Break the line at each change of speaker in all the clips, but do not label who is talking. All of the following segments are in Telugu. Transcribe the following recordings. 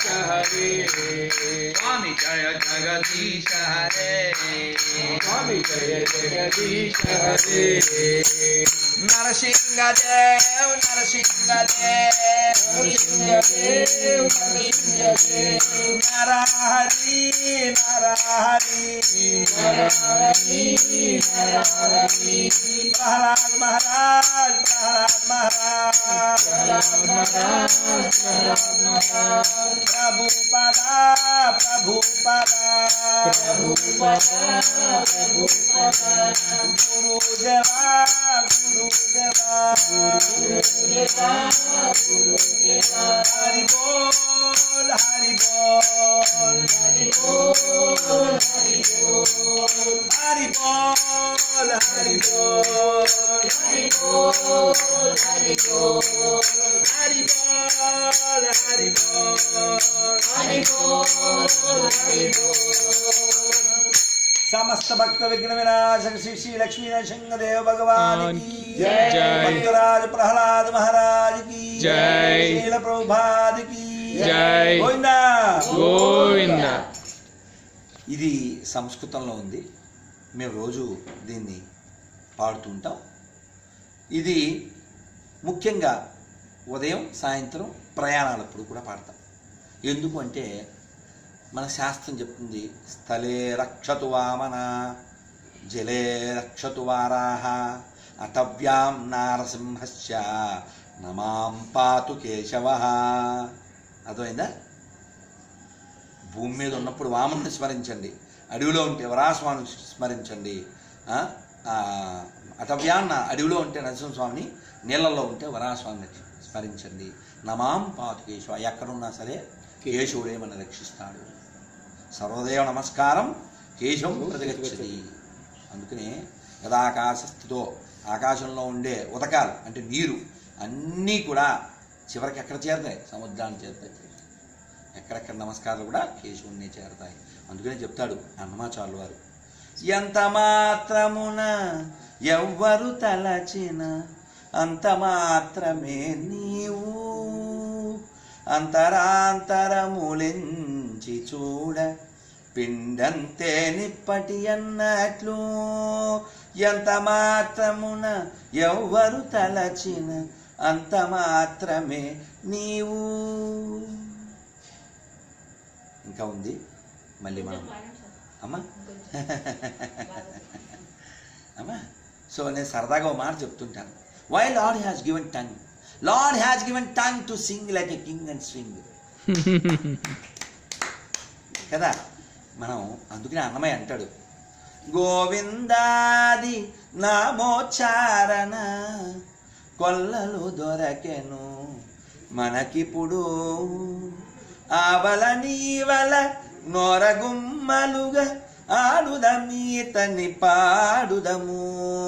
హరే
స్వామి జయ జగదీశ హరే
స్వామి జయ జగదీశ హరే
నరసింహదేవ్ నరసింహదేవ్
నరసింహదేవ్ నరసింహదేవ్
నరహరి నరహరి
నరహరి నరహరి
ప్రహ్లాద్ మహారాజ్ ప్రహ్లాద్ మహారాజ్
మహారాజ్ మహారాజ్
ప్రభుపద ప్రభుపద
ప్రభుపద ప్రభుపద
గురుదేవ గురుదేవ
గురుదేవా గురుదేవా
హరి బోల్ హరి బోల్
హరి బోల్ హరి బోల్
హరి బోల్ హరి బోల్
హరి బోల్ హరి బోల్
హరి బోల్ హరి బోల్
హరి బోల్ హరి బోల్
సమస్త భక్త విఘ్న వినాశక శ్రీ శ్రీ లక్ష్మీ నరసింహదేవ భగవాన్ की
जय।
భక్తరాజ్ ప్రహ్లాద్ మహారాజ్ की
जय।
శ్రీల ప్రభుపాద్ की
జై.
గోవిందా
గోవింద
ఇది సంస్కృతంలో ఉంది మేము రోజు దీన్ని పాడుతుంటాం ఇది ముఖ్యంగా ఉదయం సాయంత్రం ప్రయాణాలప్పుడు కూడా పాడతాం ఎందుకు అంటే మన శాస్త్రం చెప్తుంది స్థలే రక్షతు వామన జలే రక్షతు వారాహ అటవ్యాం నారసింహస్య నమాం పాతు కేశవ అర్థమైందా భూమి మీద ఉన్నప్పుడు వామన్ని స్మరించండి అడవిలో ఉంటే వరాస్వామిని స్మరించండి ఆ, ఆ, అటవ్యాన్న అడవిలో ఉంటే నరసింహస్వామిని నీళ్ళల్లో ఉంటే వరాస్వామిని స్మరించండి నమాం పాతు కేశవ ఎక్కడున్నా సరే కేశవుడే మన రక్షిస్తాడు సర్వదేవ నమస్కారం కేశవం ప్రతిగచ్చది అందుకనే యథాకాశస్థితో ఆకాశంలో ఉండే ఉదకాలు అంటే నీరు అన్నీ కూడా చివరికి ఎక్కడ చేరుతాయి సముద్రాన్ని చేరుతాయి ఎక్కడెక్కడ నమస్కారాలు కూడా కేశవుణ్ణి చేరతాయి అందుకనే చెప్తాడు అన్నమాచార్యులు వారు ఎంత మాత్రమున ఎవ్వరు తలచిన అంత మాత్రమే నీవు అంతరాంతరములించి చూడ పిండంతే నిప్పటి అన్నట్లు ఎంత మాత్రమున ఎవ్వరు తలచిన అంత మాత్రమే నీవు ఇంకా ఉంది మళ్ళీ మనం అమ్మా అమ్మా సో నేను సరదాగా ఒక మాట చెప్తుంటాను why lord has given tongue lord has given tongue to sing like a king and swing కదా మనం అందుకనే అన్నమయ్య అంటాడు గోవిందాది నామోచ్చారణ కొల్లలు దొరకెను మనకిప్పుడు ఆవల నీవల నొరగుమ్మలుగా ఆడుదమీతని పాడుదము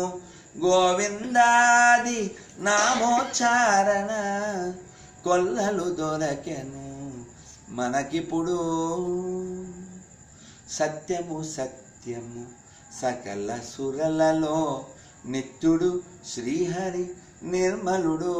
గోవిందాది నామోచ్చారణ కొల్లలు దొరకెను మనకిప్పుడు సత్యము సత్యము సకల సురలలో నిత్యుడు శ్రీహరి నిర్మలుడు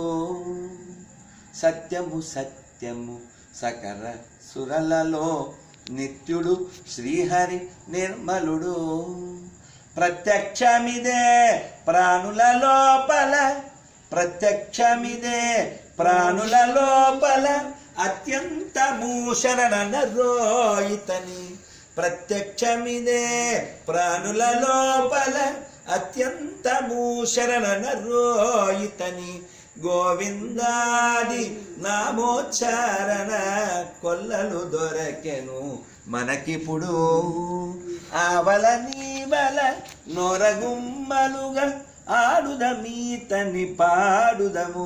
సత్యము సత్యము సకల సురలలో నిత్యుడు శ్రీహరి నిర్మలుడు ప్రత్యక్షమిదే ప్రాణుల లోపల ప్రత్యక్షమిదే ప్రాణుల లోపల అత్యంతము శరణ రోయితని ప్రత్యక్షమిదే ప్రాణుల లోపల అత్యంతము శరణ రోయితని గోవిందాది నామోచ్చారణ కొల్లలు దొరకెను మనకిప్పుడు ఆవల నీవల నొరగుమ్మలుగా ఆడుదమీతని పాడుదము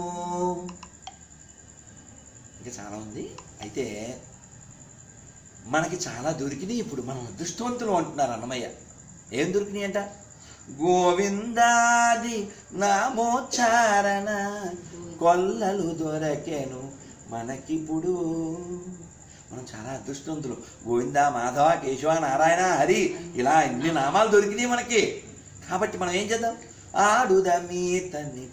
ఇంకా చాలా ఉంది అయితే మనకి చాలా దొరికినాయి ఇప్పుడు మనం అదృష్టవంతులు అంటున్నారు అన్నమయ్య ఏం దొరికినాయి అంట గోవిందాది నామోచ్చారణ కొల్లలు దొరకెను మనకిప్పుడు మనం చాలా అదృష్టవంతులు గోవింద మాధవ కేశవ నారాయణ హరి ఇలా ఇన్ని నామాలు దొరికినాయి మనకి కాబట్టి మనం ఏం చేద్దాం ఆడుదమీ తన్ని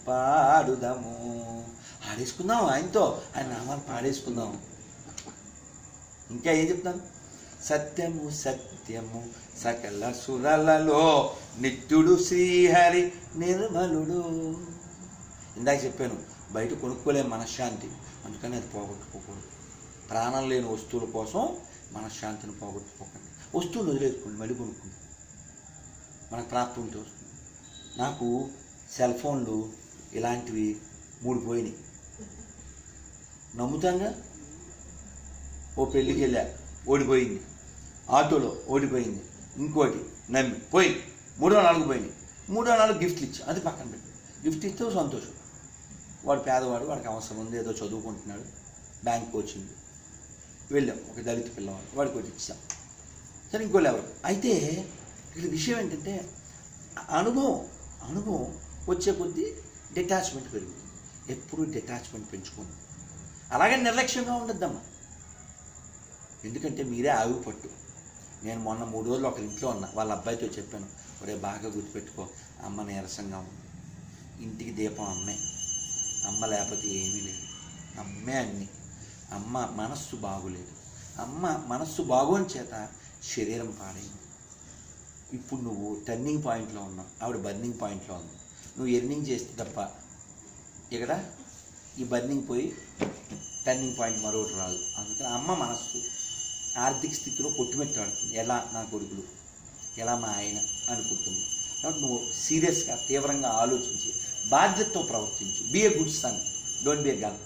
పాడుదము ఆడేసుకుందాం ఆయనతో ఆయన నామాలు పాడేసుకుందాం ఇంకా ఏం చెప్తాను సత్యము సత్యము సకల సురలలో నిత్యుడు శ్రీహరి నిర్మలుడు ఇందాక చెప్పాను బయట కొనుక్కోలేం మనశ్శాంతి అందుకని అది పోగొట్టుకోకూడదు ప్రాణం లేని వస్తువుల కోసం మనశ్శాంతిని పోగొట్టుకోకండి వస్తువులు వదిలేసుకోండి మళ్ళీ కొనుక్కోండి మనకు ప్రాప్తి ఉంటే వస్తుంది నాకు సెల్ ఫోన్లు ఇలాంటివి మూడు పోయినాయి నమ్ముతాంగా ఓ పెళ్ళికి వెళ్ళా ఓడిపోయింది ఆటోలో ఓడిపోయింది ఇంకోటి నమ్మి పోయింది మూడో నాలుగు పోయింది మూడో నాలుగు గిఫ్ట్లు ఇచ్చా అది పక్కన పెట్టి గిఫ్ట్ ఇస్తే ఓ సంతోషం వాడు పేదవాడు వాడికి అవసరం ఉంది ఏదో చదువుకుంటున్నాడు బ్యాంక్ కోచింగ్ వెళ్ళాం ఒక దళిత పిల్లవాడు వాడికి ఒకటి ఇచ్చాం సరే ఇంకోళ్ళు ఎవరు అయితే ఇక్కడ విషయం ఏంటంటే అనుభవం అనుభవం వచ్చే కొద్దీ డిటాచ్మెంట్ పెరుగుతుంది ఎప్పుడు డిటాచ్మెంట్ పెంచుకోండి అలాగే నిర్లక్ష్యంగా ఉండద్దమ్మా ఎందుకంటే మీరే ఆవి పట్టు నేను మొన్న మూడు రోజులు ఒక ఇంట్లో ఉన్నా వాళ్ళ అబ్బాయితో చెప్పాను ఒరే బాగా గుర్తుపెట్టుకో అమ్మ నీరసంగా ఉంది ఇంటికి దీపం అమ్మే అమ్మ లేకపోతే ఏమీ లేదు అమ్మే అన్ని అమ్మ మనస్సు బాగులేదు అమ్మ మనస్సు బాగోని చేత శరీరం పాడైంది ఇప్పుడు నువ్వు టర్నింగ్ పాయింట్లో ఉన్నావు ఆవిడ బర్నింగ్ పాయింట్లో ఉంది నువ్వు ఎర్నింగ్ చేస్తే తప్ప ఇక్కడ ఈ బర్నింగ్ పోయి టర్నింగ్ పాయింట్ మరొకటి రాదు అందుకని అమ్మ మనస్సు ఆర్థిక స్థితిలో కొట్టుమెట్టాడుతుంది ఎలా నా కొడుకులు ఎలా మా ఆయన అనుకుంటుంది కాబట్టి నువ్వు సీరియస్గా తీవ్రంగా ఆలోచించి బాధ్యతతో ప్రవర్తించు be a good son don't be a gun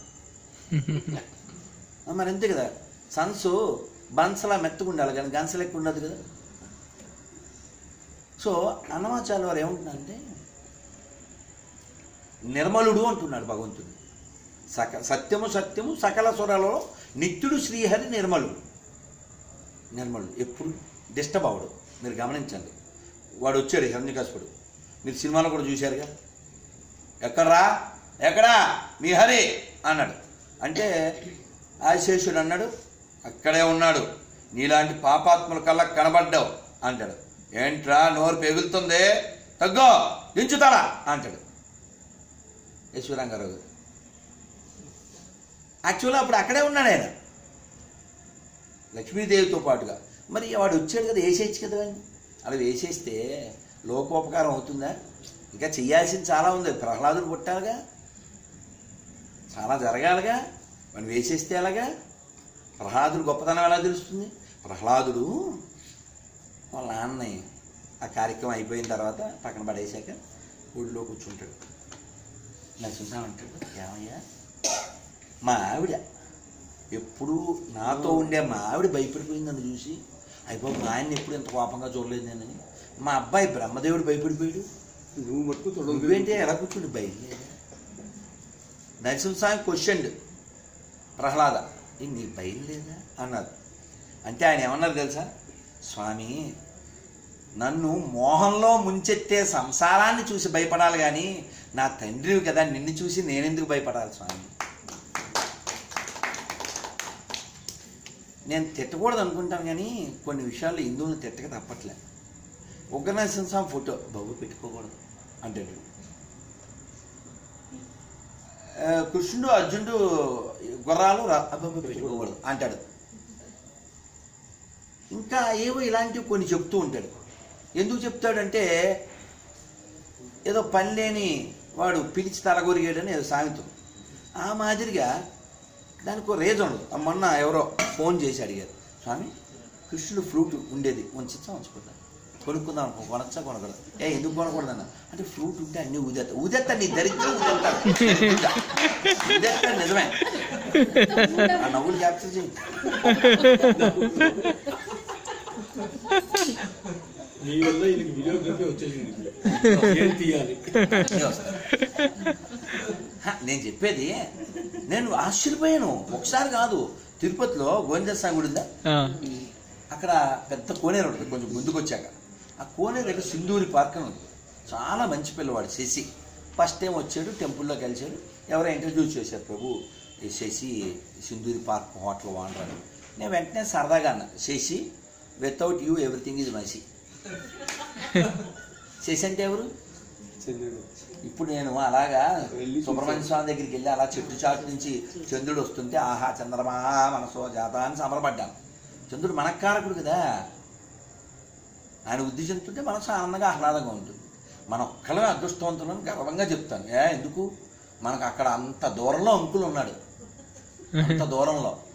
మరి అంతే కదా సన్స్ బన్సలా మెత్తగా ఉండాలి కానీ గన్స్ లెక్క ఉండదు కదా సో అన్నమాచార్య వారు ఏమంటున్నారంటే నిర్మలుడు అంటున్నాడు భగవంతుడు సక సత్యము సత్యము సకల స్వరాలలో నిత్యుడు శ్రీహరి నిర్మలుడు నిర్మలుడు ఎప్పుడు డిస్టర్బ్ అవడు మీరు గమనించండి వాడు వచ్చాడు హిరణ్యకశపుడు మీరు సినిమాలో కూడా చూశారుగా ఎక్కడ్రా ఎక్కడా మీ హరి అన్నాడు అంటే ఆశేషుడు అన్నాడు అక్కడే ఉన్నాడు నీలాంటి పాపాత్ముల కల్లా కనబడ్డావు అంటాడు ఏంట్రా నోరు పెగులుతుంది తగ్గో దించుతాడా అంటాడు యశ్వరంగారావు గారు యాక్చువల్గా అప్పుడు అక్కడే ఉన్నాడు ఆయన లక్ష్మీదేవితో పాటుగా మరి వాడు వచ్చాడు కదా వేసేయచ్చు కదా వాడిని అలా వేసేస్తే లోకోపకారం అవుతుందా ఇంకా చెయ్యాల్సింది చాలా ఉంది ప్రహ్లాదుడు పుట్టాలిగా చాలా జరగాలిగా వాడిని వేసేస్తే ఎలాగా ప్రహ్లాదుడు గొప్పతనం ఎలా తెలుస్తుంది ప్రహ్లాదుడు వాళ్ళ నాన్నని ఆ కార్యక్రమం అయిపోయిన తర్వాత పక్కన పడేశాక ఊళ్ళో కూర్చుంటాడు నరసింహ అంటాడు ఏమయ్యా మా ఆవిడ ఎప్పుడు నాతో ఉండే మా ఆవిడ భయపడిపోయింది నన్ను చూసి అయిపోయి మా ఆయన ఎప్పుడు ఇంత కోపంగా చూడలేదు నేనని మా అబ్బాయి బ్రహ్మదేవుడు భయపడిపోయాడు
నువ్వు మటుకు తొడలు
నువ్వేంటి ఎలా కూర్చుండి బయలుదేరా నరసింహస్వామి క్వశ్చన్ ప్రహ్లాద "ఏ, నీ బయలుదేరా అన్నారు అంటే ఆయన ఏమన్నారు తెలుసా స్వామి నన్ను మోహంలో ముంచెత్తే సంసారాన్ని చూసి భయపడాలి కానీ నా తండ్రివి కదా నిన్ను చూసి నేనెందుకు భయపడాలి స్వామి నేను తిట్టకూడదు అనుకుంటాను కానీ కొన్ని విషయాల్లో హిందువులు తిట్టక తప్పట్లే ఉగ్రనరసింహ స్వామి ఫోటో బాబు పెట్టుకోకూడదు అంటాడు ఆ, కృష్ణుడు అర్జునుడు గుర్రాలు ర- అబ్బబ్బ పెట్టుకోకూడదు అంటాడు ఇంకా ఏవో ఇలాంటివి కొన్ని చెప్తూ ఉంటాడు ఎందుకు చెప్తాడంటే ఏదో పని లేని వాడు పిలిచి తలగొరిగాడని ఏదో సామెతం ఆ మాదిరిగా దానికి ఒక రీజన్ ఉండదు ఆ మొన్న ఎవరో ఫోన్ చేసి అడిగారు స్వామి కృష్ణుడు ఫ్రూట్ ఉండేది ఉంచచ్చా ఉంచకూడదా కొనుక్కుందాం అనుకో కొనచ్చా కొనకూడదు ఏ ఎందుకు కొనకూడదన్న అంటే ఫ్రూట్ ఉంటే అన్ని ఊదేస్తా ఊదేస్తా నీ దరిద్రం ఊదేస్తా ఊదేస్తా నిజమే ఆ నవ్వులు క్యాప్చర్ చేయి
నీ వల్ల ఈయనకి వీడియోగ్రఫీ వచ్చేసింది ఏం తీయాలి
ఇదే వస్తుంది. హ, నేను చెప్పేది నేను ఆశ్చర్యపోయాను ఒకసారి కాదు తిరుపతిలో గోవింద స్వామి గుడి ఉందా
ఆ,
అక్కడ పెద్ద కోనేరు ఉంటుంది కొంచెం ముందుకు వచ్చాక ఆ కోనేరు దగ్గర సింధూరి పార్క్ అని ఉంది చాలా మంచి పిల్లవాడు శశి ఫస్ట్ టైం వచ్చాడు టెంపుల్లో కలిశాడు ఎవరో ఇంట్రడ్యూస్ చేశారు ప్రభు ఈ Shashi Sindhuri park hotel owner అని నేను వెంటనే సరదాగా అన్నా Shashi without you everything is మసి శశి అంటే ఎవరు
చంద్రుడు
ఇప్పుడు నేను అలాగా
వెళ్ళి
సుబ్రహ్మణ్య స్వామి దగ్గరికి వెళ్ళి అలా చెట్టు చాటు నుంచి చంద్రుడు వస్తుంటే ఆహా చంద్రమా మనసో జాత అని సంబరపడ్డాను చంద్రుడు మనకారకుడు కదా ఆయన వృద్ధి చెందుతుంటే మనసు ఆనందంగా ఆహ్లాదంగా ఉంటుంది మన ఒక్కలమే అదృష్టవంతులను గర్వంగా చెప్తాను ఏ ఎందుకు మనకు అక్కడ అంత దూరంలో అంకులు ఉన్నాడు అంత దూరంలో